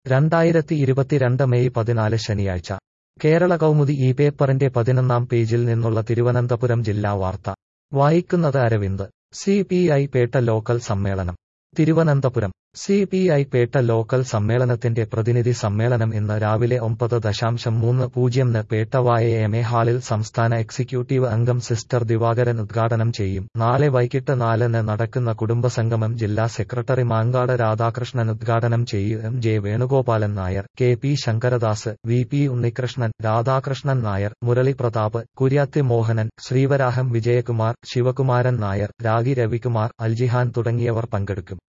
രണ്ടായിരത്തി ഇരുപത്തിരണ്ട് മെയ് പതിനാല് ശനിയാഴ്ച കേരള കൗമുദി ഈ പേപ്പറിന്റെ പതിനൊന്നാം പേജിൽ നിന്നുള്ള തിരുവനന്തപുരം ജില്ലാ വാർത്ത വായിക്കുന്നത് Aravind C P I Petta local സമ്മേളനം Thiruvananthapuram C P I Petta local സമ്മേളനത്തിന്റെ പ്രതിനിധി സമ്മേളനം ഇന്ന് രാവിലെ ഒമ്പത് ദശാംശം മൂന്ന് പൂജ്യംന് പേട്ടവായ എം എ ഹാളിൽ സംസ്ഥാന എക്സിക്യൂട്ടീവ് അംഗം സിസ്റ്റർ ദിവാകരൻ ഉദ്ഘാടനം ചെയ്യും നാളെ വൈകിട്ട് നാലിന് നടക്കുന്ന കുടുംബസംഗമം ജില്ലാ സെക്രട്ടറി മാങ്കാട് രാധാകൃഷ്ണൻ ഉദ്ഘാടനം ചെയ്യും M J Venugopalan Nair K P Sankaradas V P Unnikrishnan Radhakrishnan Nair Murali Prathap Kuriyathi Mohanan Sreevaraham Vijayakumar Sivakumaran Nair Ragi Ravikumar Aljihan തുടങ്ങിയവർ പങ്കെടുക്കും